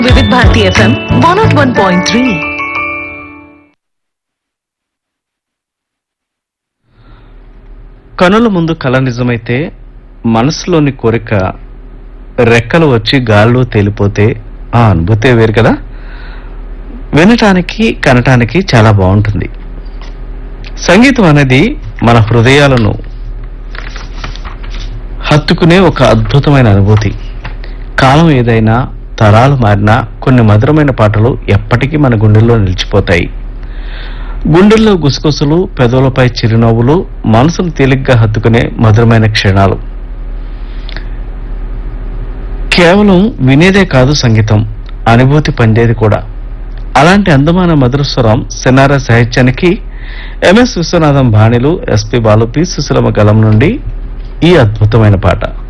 వివిధ Bharati FM one nought one point three కనుల ముందు కళ నిజమైతే మనసులోని కోరిక రెక్కలు వచ్చి గాల్లో తేలిపోతే ఆ అనుభూతే వేరు కదా వినటానికి కనటానికి చాలా బాగుంటుంది సంగీతం అనేది మన హృదయాలను హత్తుకునే ఒక అద్భుతమైన అనుభూతి కాలం ఏదైనా తరాలు మారినా కొన్ని మధురమైన పాటలు ఎప్పటికీ మన గుండెల్లో నిలిచిపోతాయి గుండెల్లో గుసగుసలు పెదవులపై చిరునవ్వులు మనసును తేలిగ్గా హత్తుకునే మధురమైన క్షణాలు కేవలం వినేదే కాదు సంగీతం అనుభూతి పండేది కూడా అలాంటి అందమైన మధుర స్వరం సినార సాహిత్యానికి ఎంఎస్ విశ్వనాథం బాణిలు ఎస్పి బాలు పి సుశీలమ గలం నుండి ఈ అద్భుతమైన పాట